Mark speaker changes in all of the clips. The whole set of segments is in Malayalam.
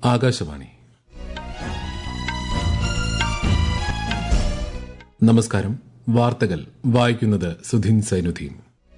Speaker 1: ആകാശവാണി നമസ്കാരം വാർത്തകൾ വായിക്കുന്നത് സുധിൻ സൈനുദ്ദീൻ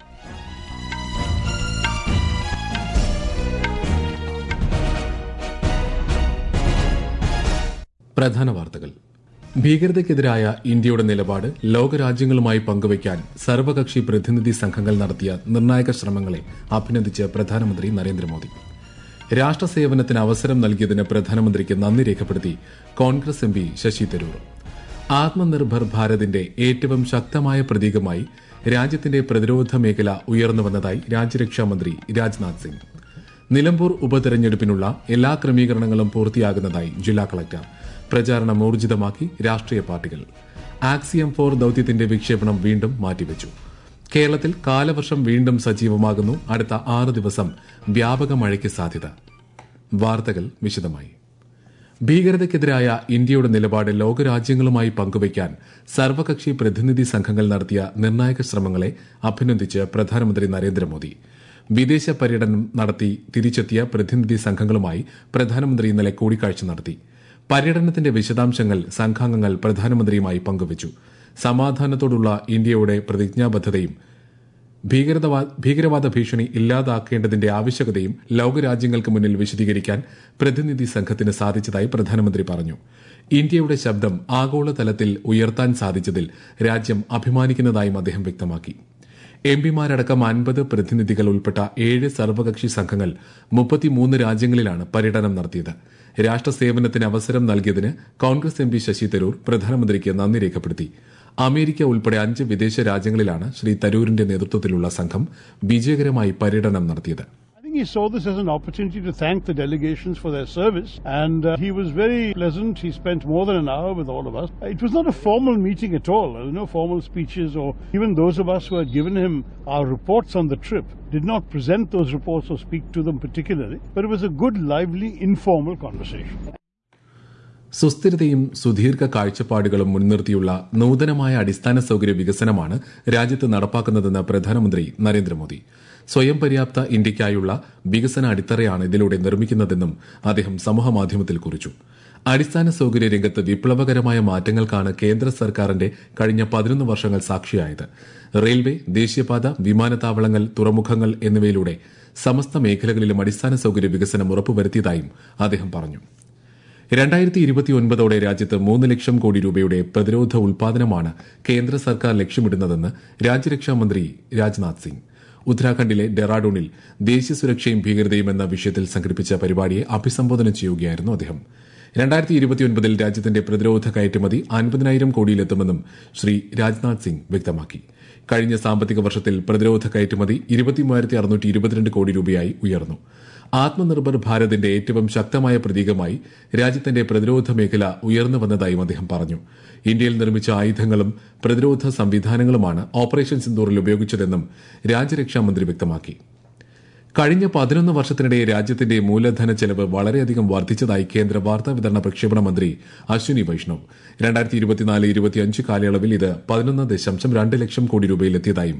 Speaker 1: പ്രധാന വാർത്തകൾ ഭീകരതയ്ക്കെതിരായ ഇന്ത്യയുടെ നിലപാട് ലോകരാജ്യങ്ങളുമായി പങ്കുവയ്ക്കാൻ സർവകക്ഷി പ്രതിനിധി സംഘങ്ങൾ നടത്തിയ നിർണായക ശ്രമങ്ങളെ അഭിനന്ദിച്ച് പ്രധാനമന്ത്രി നരേന്ദ്രമോദി രാഷ്ട്രസേവനത്തിന് അവസരം നൽകിയതിന് പ്രധാനമന്ത്രിക്ക് നന്ദി രേഖപ്പെടുത്തി Congress M P Shashi Tharoor Atmanirbhar ഭാരതിന്റെ ഏറ്റവും ശക്തമായ പ്രതീകമായി രാജ്യത്തിന്റെ പ്രതിരോധ മേഖല ഉയർന്നുവന്നതായി രാജ്യരക്ഷാമന്ത്രി രാജ്നാഥ് സിംഗ് നിലമ്പൂർ ഉപതെരഞ്ഞെടുപ്പിനുള്ള എല്ലാ ക്രമീകരണങ്ങളും പൂർത്തിയാകുന്നതായി ജില്ലാ കളക്ടർ പ്രചാരണം ഊർജിതമാക്കി രാഷ്ട്രീയ പാർട്ടികൾ ആക്സിയം ഫോർ ദൌത്യത്തിന്റെ വിക്ഷേപണം വീണ്ടും മാറ്റിവെച്ചു കേരളത്തിൽ കാലവർഷം വീണ്ടും സജീവമാകുന്നു അടുത്ത ആറ് ദിവസം വ്യാപക മഴയ്ക്ക് സാധ്യത വാർത്തകൾ വിശദമായി ഭീകരതയ്ക്കെതിരായ ഇന്ത്യയുടെ നിലപാട് ലോകരാജ്യങ്ങളുമായി പങ്കുവയ്ക്കാൻ സർവകക്ഷി പ്രതിനിധി സംഘങ്ങൾ നടത്തിയ നിർണായക ശ്രമങ്ങളെ അഭിനന്ദിച്ച് പ്രധാനമന്ത്രി നരേന്ദ്രമോദി വിദേശ പര്യടനം നടത്തി തിരിച്ചെത്തിയ പ്രതിനിധി സംഘങ്ങളുമായി പ്രധാനമന്ത്രി ഇന്നലെ കൂടിക്കാഴ്ച നടത്തി പര്യടനത്തിന്റെ വിശദാംശങ്ങൾ സംഘാംഗങ്ങൾ പ്രധാനമന്ത്രിയുമായി പങ്കുവച്ചു സമാധാനത്തോടുള്ള ഇന്ത്യയുടെ പ്രതിജ്ഞാബദ്ധതയും ഭീകരതവാ- ഭീകരവാദ ഭീഷണി ഇല്ലാതാക്കേണ്ടതിന്റെ ആവശ്യകതയും ലോകരാജ്യങ്ങൾക്ക് മുന്നിൽ വിശദീകരിക്കാൻ പ്രതിനിധി സംഘത്തിന് സാധിച്ചതായി പ്രധാനമന്ത്രി പറഞ്ഞു ഇന്ത്യയുടെ ശബ്ദം ആഗോളതലത്തിൽ ഉയർത്താൻ സാധിച്ചതിൽ രാജ്യം അഭിമാനിക്കുന്നതായും അദ്ദേഹം വ്യക്തമാക്കി എം പിമാരടക്കം അൻപത് പ്രതിനിധികൾ ഉൾപ്പെട്ട ഏഴ് സർവകക്ഷി സംഘങ്ങൾ മുപ്പത്തിമൂന്ന് രാജ്യങ്ങളിലാണ് പര്യടനം നടത്തിയത് രാഷ്ട്രസേവനത്തിന് അവസരം നൽകിയതിന് Congress M P Shashi Tharoor പ്രധാനമന്ത്രിക്ക് നന്ദി രേഖപ്പെടുത്തി അമേരിക്ക ഉൾപ്പെടെ അഞ്ച് വിദേശ രാജ്യങ്ങളിലാണ് ശ്രീ തരൂരിന്റെ നേതൃത്വത്തിലുള്ള സംഘം വിജയകരമായി പര്യടനം നടത്തിയത്
Speaker 2: I think he saw this as an opportunity to thank the delegations for their service, and uh, he was very pleasant. He spent more than an hour with all of us. It was not a formal meeting at all. There were no formal speeches, or even those of us who had given him our reports on the trip did not present those reports or speak to them particularly. But it was a good, lively, informal conversation.
Speaker 1: സുസ്ഥിരതയും സുദീർഘ കാഴ്ചപ്പാടുകളും മുൻനിർത്തിയുള്ള നൂതനമായ അടിസ്ഥാന സൌകര്യ വികസനമാണ് രാജ്യത്ത് നടപ്പാക്കുന്നതെന്ന് പ്രധാനമന്ത്രി നരേന്ദ്രമോദി സ്വയം പര്യാപ്ത ഇന്ത്യയ്ക്കായുള്ള വികസന അടിത്തറയാണ് ഇതിലൂടെ നിർമ്മിക്കുന്നതെന്നും അദ്ദേഹം സമൂഹമാധ്യമത്തിൽ കുറിച്ചു അടിസ്ഥാന സൌകര്യ രംഗത്ത് വിപ്ലവകരമായ മാറ്റങ്ങൾക്കാണ് കേന്ദ്ര സർക്കാരിന്റെ കഴിഞ്ഞ പതിനൊന്ന് വർഷങ്ങൾ സാക്ഷിയായത് റെയിൽവേ ദേശീയപാത വിമാനത്താവളങ്ങൾ തുറമുഖങ്ങൾ എന്നിവയിലൂടെ സമസ്ത മേഖലകളിലും അടിസ്ഥാന സൌകര്യ വികസനം ഉറപ്പുവരുത്തിയതായും അദ്ദേഹം പറഞ്ഞു രണ്ടായിരത്തി ഇരുപത്തിയൊൻപതോടെ രാജ്യത്ത് മൂന്ന് ലക്ഷം കോടി രൂപയുടെ പ്രതിരോധ ഉൽപാദനമാണ് കേന്ദ്ര സർക്കാർ ലക്ഷ്യമിടുന്നതെന്ന് രാജ്യരക്ഷാമന്ത്രി രാജ്നാഥ് സിംഗ് ഉത്തരാഖണ്ഡിലെ ഡെറാഡൂണിൽ ദേശീയ സുരക്ഷയും ഭീകരതയും എന്ന വിഷയത്തിൽ സംഘടിപ്പിച്ച പരിപാടിയെ അഭിസംബോധന ചെയ്യുകയായിരുന്നു അദ്ദേഹം രണ്ടായിരത്തി ഇരുപത്തിയൊൻപതിൽ രാജ്യത്തിന്റെ പ്രതിരോധ കയറ്റുമതി അൻപതിനായിരം കോടിയിലെത്തുമെന്നും ശ്രീ രാജ്നാഥ് സിംഗ് വ്യക്തമാക്കി കഴിഞ്ഞ സാമ്പത്തിക വർഷത്തിൽ പ്രതിരോധ കയറ്റുമതി ഇരുപത്തിമൂവായിരത്തി അറുന്നൂറ്റി ഇരുപത്തിരണ്ട് കോടി രൂപയായി ഉയർന്നു ആത്മനിർഭർ ഭാരതിന്റെ ഏറ്റവും ശക്തമായ പ്രതീകമായി രാജ്യത്തിന്റെ പ്രതിരോധ മേഖല ഉയർന്നു വന്നതായും അദ്ദേഹം പറഞ്ഞു ഇന്ത്യയിൽ നിർമ്മിച്ച ആയുധങ്ങളും പ്രതിരോധ സംവിധാനങ്ങളുമാണ് ഓപ്പറേഷൻ സിന്ദൂറിൽ ഉപയോഗിച്ചതെന്നും രാജ്യരക്ഷാമന്ത്രി വ്യക്തമാക്കി കഴിഞ്ഞ പതിനൊന്ന് വർഷത്തിനിടെ രാജ്യത്തിന്റെ മൂലധന ചെലവ് വളരെയധികം വർദ്ധിച്ചതായി കേന്ദ്ര വാർത്താ വിതരണ പ്രക്ഷേപണ മന്ത്രി അശ്വിനി വൈഷ്ണവ് രണ്ടായിരത്തി ഇരുപത്തിനാല് ഇരുപത്തിയഞ്ച് കാലയളവിൽ ഇത് പതിനൊന്ന് ദശാംശം രണ്ട് ലക്ഷം കോടി രൂപയിലെത്തിയതായും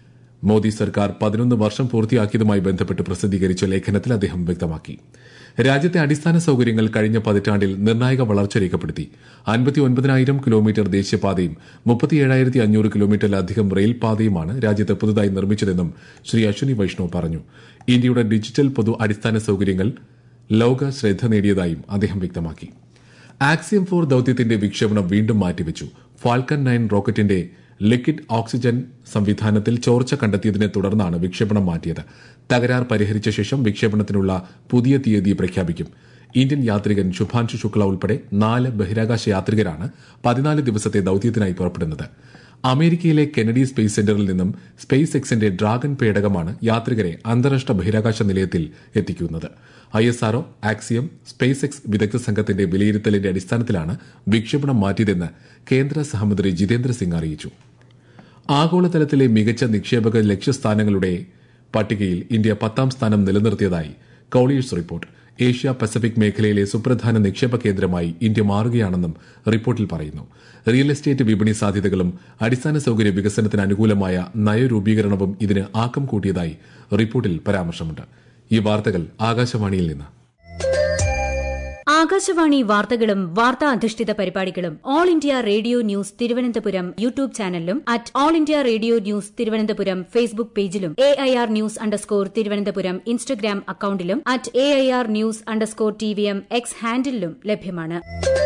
Speaker 1: മോദി സർക്കാർ പതിനൊന്ന് വർഷം പൂർത്തിയാക്കിയതുമായി ബന്ധപ്പെട്ട് പ്രസിദ്ധീകരിച്ച ലേഖനത്തിൽ അദ്ദേഹം വ്യക്തമാക്കി രാജ്യത്തെ അടിസ്ഥാന സൌകര്യങ്ങൾ കഴിഞ്ഞ പതിറ്റാണ്ടിൽ നിർണായക വളർച്ച രേഖപ്പെടുത്തി അൻപത്തിയൊൻപതിനായിരം കിലോമീറ്റർ ദേശീയപാതയും മുപ്പത്തിയേഴായിരത്തി അഞ്ഞൂറ് കിലോമീറ്ററിലധികം റെയിൽ പാതയുമാണ് രാജ്യത്ത് പുതുതായി നിർമ്മിച്ചതെന്നും ശ്രീ അശ്വിനി വൈഷ്ണവ് പറഞ്ഞു ഇന്ത്യയുടെ ഡിജിറ്റൽ പൊതു അടിസ്ഥാന സൌകര്യങ്ങൾ ലോക ശ്രദ്ധ നേടിയതായും അദ്ദേഹം വ്യക്തമാക്കി ആക്സിയം ഫോർ ദൌത്യത്തിന്റെ വിക്ഷേപണം വീണ്ടും മാറ്റിവെച്ചു ഫാൽക്കൺ നയൻ റോക്കറ്റിന്റെ ലിക്വിഡ് ഓക്സിജൻ സംവിധാനത്തിൽ ചോർച്ച കണ്ടെത്തിയതിനെ തുടർന്നാണ് വിക്ഷേപണം മാറ്റിയത് തകരാർ പരിഹരിച്ച ശേഷം വിക്ഷേപണത്തിനുള്ള പുതിയ തീയതി പ്രഖ്യാപിക്കും ഇന്ത്യൻ യാത്രികൻ ശുഭാൻഷു ശുക്ല ഉൾപ്പെടെ നാല് ബഹിരാകാശ യാത്രികരാണ് പതിനാല് ദിവസത്തെ ദൌത്യത്തിനായി പുറപ്പെടുന്നത് അമേരിക്കയിലെ കെനഡി സ്പേസ് സെന്ററിൽ നിന്നും സ്പേസ് എക്സിന്റെ ഡ്രാഗൺ പേടകമാണ് യാത്രികരെ അന്താരാഷ്ട്ര ബഹിരാകാശ നിലയത്തിൽ എത്തിക്കുന്നത് I S R O Axiom Space X വിദഗ്ധ സംഘത്തിന്റെ വിലയിരുത്തലിന്റെ അടിസ്ഥാനത്തിലാണ് വിക്ഷേപണം മാറ്റിയതെന്ന് കേന്ദ്ര സഹമന്ത്രി ജിതേന്ദ്ര സിംഗ് അറിയിച്ചു ആഗോളതലത്തിലെ മികച്ച നിക്ഷേപക ലക്ഷ്യസ്ഥാനങ്ങളുടെ പട്ടികയിൽ ഇന്ത്യ പത്താം സ്ഥാനം നിലനിർത്തിയതായി കോളിയേഴ്സ് റിപ്പോർട്ട് ഏഷ്യ പസഫിക് മേഖലയിലെ സുപ്രധാന നിക്ഷേപ കേന്ദ്രമായി ഇന്ത്യ മാറുകയാണെന്നും റിപ്പോർട്ടിൽ പറയുന്നു റിയൽ എസ്റ്റേറ്റ് വിപണി സാധ്യതകളും അടിസ്ഥാന സൌകര്യ വികസനത്തിന് അനുകൂലമായ നയരൂപീകരണവും ഇതിന് ആക്കം കൂട്ടിയതായി റിപ്പോർട്ടിൽ പരാമർശമുണ്ട് ഈ വാർത്തകൾ ആകാശവാണിയിൽ നിന്ന്
Speaker 3: ആകാശവാണി വാർത്തകളും വാർത്താ അധിഷ്ഠിത പരിപാടികളും All India Radio news Thiruvananthapuram YouTube ചാനലിലും at All India Radio news Thiruvananthapuram Facebook പേജിലും A I R news underscore Thiruvananthapuram Instagram അക്കൌണ്ടിലും at A I R news underscore T V M X ഹാൻഡിലും ലഭ്യമാണ്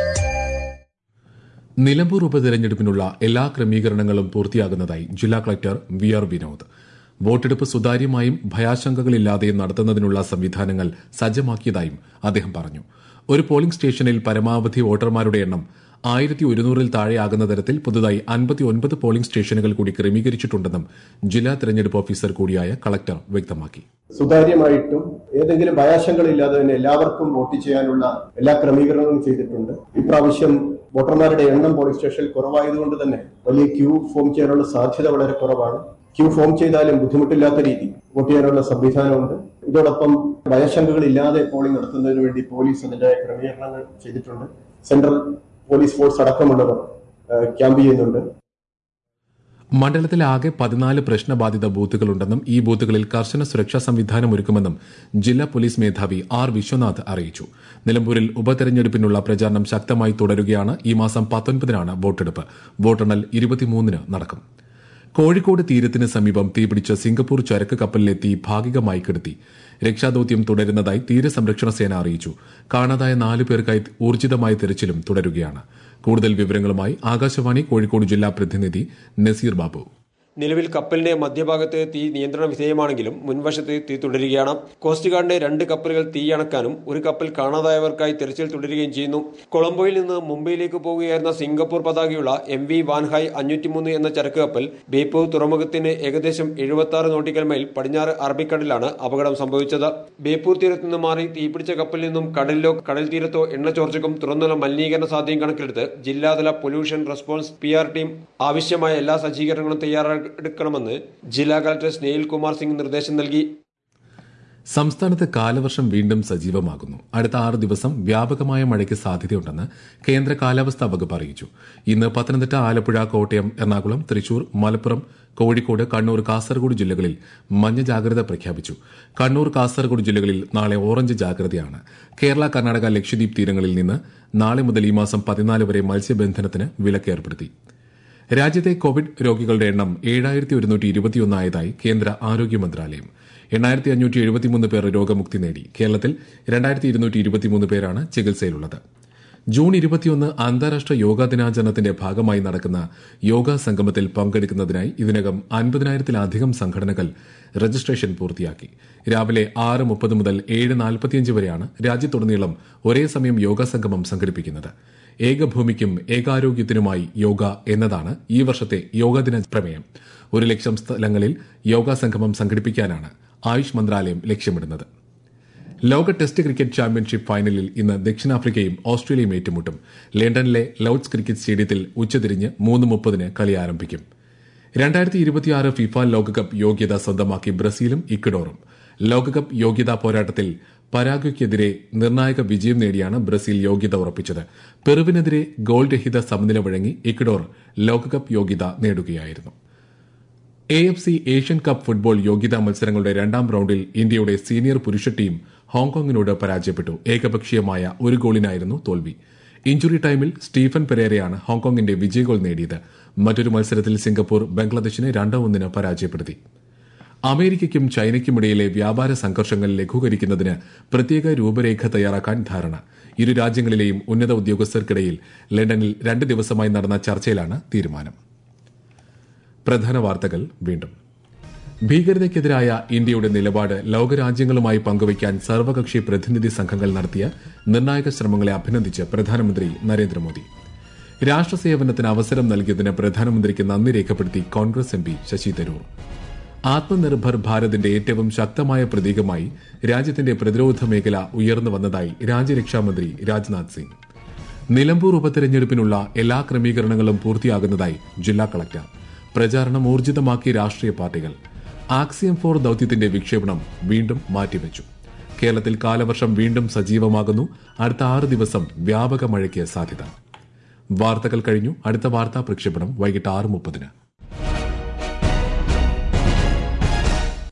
Speaker 1: നിലമ്പൂർ ഉപതെരഞ്ഞെടുപ്പിനുള്ള എല്ലാ ക്രമീകരണങ്ങളും പൂർത്തിയാകുന്നതായി ജില്ലാ കളക്ടർ വി ആർ വിനോദ് വോട്ടെടുപ്പ് സുതാര്യമായും ഭയാശങ്കകളില്ലാതെയും നടത്തുന്നതിനുള്ള സംവിധാനങ്ങൾ സജ്ജമാക്കിയതായും അദ്ദേഹം പറഞ്ഞു ഒരു പോളിംഗ് സ്റ്റേഷനിൽ പരമാവധി വോട്ടർമാരുടെ എണ്ണം ആയിരത്തി ഒരുന്നൂറിൽ താഴെയാകുന്ന തരത്തിൽ പുതുതായി അൻപത്തിയൊൻപത് പോളിംഗ് സ്റ്റേഷനുകൾ കൂടി ക്രമീകരിച്ചിട്ടുണ്ടെന്നും ജില്ലാ തെരഞ്ഞെടുപ്പ് ഓഫീസർ കൂടിയായ കളക്ടർ വ്യക്തമാക്കി
Speaker 4: സുതാര്യമായിട്ടും ഏതെങ്കിലും ഭയാശങ്കകളില്ലാതെ തന്നെ എല്ലാവർക്കും വോട്ട് ചെയ്യാനുള്ള എല്ലാ ക്രമീകരണങ്ങളും ചെയ്തിട്ടുണ്ട് ഇപ്രാവശ്യം വോട്ടർമാരുടെ എണ്ണം പോളിംഗ് സ്റ്റേഷനിൽ കുറവായതുകൊണ്ട് തന്നെ വലിയ ക്യൂ ഫോം ചെയ്യാനുള്ള സാധ്യത വളരെ കുറവാണ് ക്യൂ ഫോം ചെയ്താലും ബുദ്ധിമുട്ടില്ലാത്ത രീതി വോട്ട് ചെയ്യാനുള്ള സംവിധാനമുണ്ട് ഇതോടൊപ്പം ഭയശങ്കകളില്ലാതെ പോളിംഗ് നടത്തുന്നതിന് വേണ്ടി പോലീസ് അതിന്റെ ക്രമീകരണങ്ങൾ ചെയ്തിട്ടുണ്ട് സെൻട്രൽ പോലീസ് ഫോഴ്സ് അടക്കമുള്ളവർ ഏഹ്, ക്യാമ്പ് ചെയ്യുന്നുണ്ട്
Speaker 1: മണ്ഡലത്തിൽ ആകെ പതിനാല് പ്രശ്നബാധിത ബൂത്തുകളുണ്ടെന്നും ഈ ബൂത്തുകളിൽ കർശന സുരക്ഷാ സംവിധാനം ഒരുക്കുമെന്നും ജില്ലാ പോലീസ് മേധാവി ആർ വിശ്വനാഥ് അറിയിച്ചു നിലമ്പൂരിൽ ഉപതെരഞ്ഞെടുപ്പിനുള്ള പ്രചാരണം ശക്തമായി തുടരുകയാണ് ഈ മാസം പത്തൊൻപതിനാണ് വോട്ടെടുപ്പ് വോട്ടെണ്ണൽ ഇരുപത്തിമൂന്നിന് നടക്കും കോഴിക്കോട് തീരത്തിന് സമീപം തീപിടിച്ച സിംഗപ്പൂർ ചരക്ക് കപ്പലിലെ തീ ഭാഗികമായി കെടുത്തി രക്ഷാദൌത്യം തുടരുന്നതായി തീരസംരക്ഷണ സേന അറിയിച്ചു കാണാതായ നാലു പേർക്കായി ഊർജിതമായ തെരച്ചിലും തുടരുകയാണ് കൂടുതൽ വിവരങ്ങളുമായി ആകാശവാണി കോഴിക്കോട് ജില്ലാ പ്രതിനിധി നസീർ ബാബു
Speaker 5: നിലവിൽ കപ്പലിന്റെ മധ്യഭാഗത്ത് തീ നിയന്ത്രണ വിധേയമാണെങ്കിലും മുൻവശത്ത് തീ തുടരുകയാണ് കോസ്റ്റ് ഗാർഡിന്റെ രണ്ട് കപ്പലുകൾ തീയണക്കാനും ഒരു കപ്പൽ കാണാതായവർക്കായി തെരച്ചിൽ തുടരുകയും ചെയ്യുന്നു കൊളംബോയിൽ നിന്ന് മുംബൈയിലേക്ക് പോകുകയായിരുന്ന സിംഗപ്പൂർ പതാകയുള്ള എം വി വാൻഹായ് അഞ്ഞൂറ്റിമൂന്ന് എന്ന ചരക്ക് കപ്പൽ ബേപ്പൂർ തുറമുഖത്തിന് ഏകദേശം എഴുപത്തി ആറ് നോട്ടിക്കൽ മൈൽ പടിഞ്ഞാറ് അറബിക്കടലിലാണ് അപകടം സംഭവിച്ചത് ബേപ്പൂർ തീരത്ത് നിന്ന് മാറി തീപിടിച്ച കപ്പലിൽ നിന്നും കടലിലോ കടൽ തീരത്തോ എണ്ണ ചോർച്ചയ്ക്കും തുറന്നുള്ള മലിനീകരണ സാധ്യതയും കണക്കിലെടുത്ത് ജില്ലാതല pollution response P R team ആവശ്യമായ എല്ലാ സജ്ജീകരണങ്ങളും തയ്യാറെടുക്കണമെന്ന് ജില്ലാ കളക്ടർ സ്നേഹിൽ കുമാർ സിംഗ് നിർദ്ദേശം നൽകി
Speaker 1: സംസ്ഥാനത്ത് കാലവർഷം വീണ്ടും സജീവമാകുന്നു അടുത്ത ആറ് ദിവസം വ്യാപകമായ മഴയ്ക്ക് സാധ്യതയുണ്ടെന്ന് കേന്ദ്ര കാലാവസ്ഥാ വകുപ്പ് അറിയിച്ചു ഇന്ന് പത്തനംതിട്ട ആലപ്പുഴ കോട്ടയം എറണാകുളം തൃശൂർ മലപ്പുറം കോഴിക്കോട് കണ്ണൂർ കാസർഗോഡ് ജില്ലകളിൽ മഞ്ഞ ജാഗ്രത പ്രഖ്യാപിച്ചു കണ്ണൂർ കാസർഗോഡ് ജില്ലകളിൽ നാളെ ഓറഞ്ച് ജാഗ്രതയാണ് കേരള കർണാടക ലക്ഷദ്വീപ് തീരങ്ങളിൽ നിന്ന് നാളെ മുതൽ ഈ മാസം പതിനാല് വരെ മത്സ്യബന്ധനത്തിന് വിലക്ക് ഏർപ്പെടുത്തി രാജ്യത്തെ കോവിഡ് രോഗികളുടെ എണ്ണം ഏഴായിരത്തി ഒരുന്നൂറ്റി ഇരുപത്തിയൊന്നായതായി കേന്ദ്ര ആരോഗ്യ മന്ത്രാലയം എണ്ണായിരത്തി അഞ്ഞൂറ്റി എഴുപത്തിമൂന്ന് പേർ രോഗമുക്തി നേടി കേരളത്തിൽ രണ്ടായിരത്തി ഇരുന്നൂറ്റി ഇരുപത്തിമൂന്ന് പേരാണ് ചികിത്സയിലുള്ളത് ജൂൺ ഇരുപത്തിയൊന്ന് അന്താരാഷ്ട്ര യോഗാ ദിനാചരണത്തിന്റെ ഭാഗമായി നടക്കുന്ന യോഗാ സംഗമത്തിൽ പങ്കെടുക്കുന്നതിനായി ഇതിനകം അൻപതിനായിരത്തിലധികം സംഘടനകൾ രജിസ്ട്രേഷൻ പൂർത്തിയാക്കി രാവിലെ ആറ് മുപ്പത് മുതൽ ഏഴ് നാൽപ്പത്തിയഞ്ച് വരെയാണ് രാജ്യത്തുടനീളം ഒരേ സമയം യോഗാ സംഗമം സംഘടിപ്പിക്കുന്നത് ഏകഭൂമിക്കും ഏകാരോഗ്യത്തിനുമായി യോഗ എന്നതാണ് ഈ വർഷത്തെ യോഗാദിന പ്രമേയം ഒരു ലക്ഷം സ്ഥലങ്ങളിൽ യോഗാ സംഗമം സംഘടിപ്പിക്കാനാണ് ആയുഷ് മന്ത്രാലയം ലക്ഷ്യമിടുന്നത് ലോക ടെസ്റ്റ് ക്രിക്കറ്റ് ചാമ്പ്യൻഷിപ്പ് ഫൈനലിൽ ഇന്ന് ദക്ഷിണാഫ്രിക്കയും ഓസ്ട്രേലിയയും ഏറ്റുമുട്ടും ലണ്ടനിലെ ലൌഡ്സ് ക്രിക്കറ്റ് സ്റ്റേഡിയത്തിൽ ഉച്ചതിരിഞ്ഞ് മൂന്ന് മുപ്പതിന് കളി ആരംഭിക്കും രണ്ടായിരത്തി ഇരുപത്തിയാറ് ഫിഫ ലോകകപ്പ് യോഗ്യത സ്വന്തമാക്കി ബ്രസീലും ഇക്വഡോറും ലോകകപ്പ് യോഗ്യതാ പോരാട്ടത്തിൽ പരാഗ്വയ്ക്കെതിരെ നിർണായക വിജയം നേടിയാണ് ബ്രസീൽ യോഗ്യത ഉറപ്പിച്ചത് പെറുവിനെതിരെ ഗോൾ രഹിത സമനില വഴങ്ങി ഇക്വഡോർ ലോകകപ്പ് യോഗ്യത നേടുകയായിരുന്നു A F C Asian cup football യോഗ്യതാ മത്സരങ്ങളുടെ രണ്ടാം റൌണ്ടിൽ ഇന്ത്യയുടെ സീനിയർ പുരുഷ ടീം ഹോങ്കോങ്ങിനോട് പരാജയപ്പെട്ടു ഏകപക്ഷീയമായ ഒരു ഗോളിനായിരുന്നു തോൽവി ഇഞ്ചുറി ടൈമിൽ സ്റ്റീഫൻ പെരേരയാണ് ഹോങ്കോങ്ങിന്റെ വിജയഗോൾ നേടിയത് മറ്റൊരു മത്സരത്തിൽ സിംഗപ്പൂർ ബംഗ്ലാദേശിനെ രണ്ട് ഒന്നിന് പരാജയപ്പെടുത്തി അമേരിക്കയ്ക്കും ചൈനയ്ക്കുമിടയിലെ വ്യാപാര സംഘർഷങ്ങൾ ലഘൂകരിക്കുന്നതിന് പ്രത്യേക രൂപരേഖ തയ്യാറാക്കാൻ ധാരണ ഇരു രാജ്യങ്ങളിലെയും ഉന്നത ഉദ്യോഗസ്ഥർക്കിടയിൽ ലണ്ടനിൽ രണ്ട് ദിവസമായി നടന്ന ചർച്ചയിലാണ് തീരുമാനം പ്രധാന വാർത്തകൾ വീണ്ടും ഭീകരതയ്ക്കെതിരായ ഇന്ത്യയുടെ നിലപാട് ലോകരാജ്യങ്ങളുമായി പങ്കുവയ്ക്കാൻ സർവകക്ഷി പ്രതിനിധി സംഘങ്ങൾ നടത്തിയ നിർണായക ശ്രമങ്ങളെ അഭിനന്ദിച്ച് പ്രധാനമന്ത്രി നരേന്ദ്രമോദി രാഷ്ട്രസേവനത്തിന് അവസരം നൽകിയതിന് പ്രധാനമന്ത്രിക്ക് നന്ദി രേഖപ്പെടുത്തി Congress M P Shashi Tharoor Atmanirbhar ഭാരതിന്റെ ഏറ്റവും ശക്തമായ പ്രതീകമായി രാജ്യത്തിന്റെ പ്രതിരോധ മേഖല ഉയർന്നു വന്നതായി രാജ്യരക്ഷാമന്ത്രി രാജ്നാഥ് സിംഗ് നിലമ്പൂർ ഉപതെരഞ്ഞെടുപ്പിനുള്ള എല്ലാ ക്രമീകരണങ്ങളും പൂർത്തിയാകുന്നതായി ജില്ലാ കളക്ടർ പ്രചാരണം ഊർജിതമാക്കി രാഷ്ട്രീയ പാർട്ടികൾ ആക്സിയം ഫോർ ദൌത്യത്തിന്റെ വിക്ഷേപണം വീണ്ടും മാറ്റിവെച്ചു കേരളത്തിൽ കാലവർഷം വീണ്ടും സജീവമാകുന്നു അടുത്ത ആറ് ദിവസം വ്യാപക മഴയ്ക്ക് സാധ്യത വാർത്തകൾ കഴിഞ്ഞു അടുത്ത വാർത്താ പ്രക്ഷേപണം വൈകിട്ട് ആറ് മുപ്പതിന്